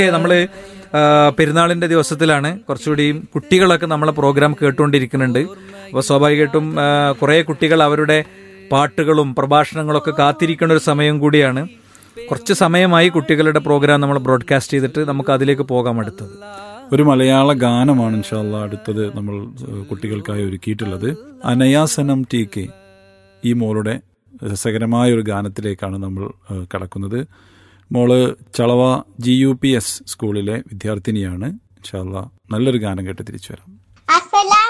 നമ്മള് ആ, പെരുന്നാളിന്റെ ദിവസത്തിലാണ് കുറച്ചുകൂടിയും കുട്ടികളൊക്കെ നമ്മളെ പ്രോഗ്രാം കേട്ടുകൊണ്ടിരിക്കുന്നുണ്ട് അപ്പോൾ സ്വാഭാവികമായിട്ടും ആ, കുറേ കുട്ടികൾ അവരുടെ പാട്ടുകളും പ്രഭാഷണങ്ങളൊക്കെ കാത്തിരിക്കുന്ന ഒരു സമയം കൂടിയാണ് കുറച്ച് സമയമായി കുട്ടികളുടെ പ്രോഗ്രാം നമ്മൾ ബ്രോഡ്കാസ്റ്റ് ചെയ്തിട്ട് നമുക്ക് അതിലേക്ക് പോകാം അടുത്തത് ഒരു മലയാള ഗാനമാണ് ഇൻഷാല്ല അടുത്തത് നമ്മൾ ഏഹ്, കുട്ടികൾക്കായി ഒരുക്കിയിട്ടുള്ളത് അനയാസനം ടി കെ ഈ മോളുടെ രസകരമായ ഒരു ഗാനത്തിലേക്കാണ് നമ്മൾ ഏഹ്, കടക്കുന്നത് മോള് Chalava G U P S സ്കൂളിലെ വിദ്യാർത്ഥിനിയാണ് ഇൻഷാല്ല നല്ലൊരു ഗാനം കേട്ട് തിരിച്ചു വരാം അസലാ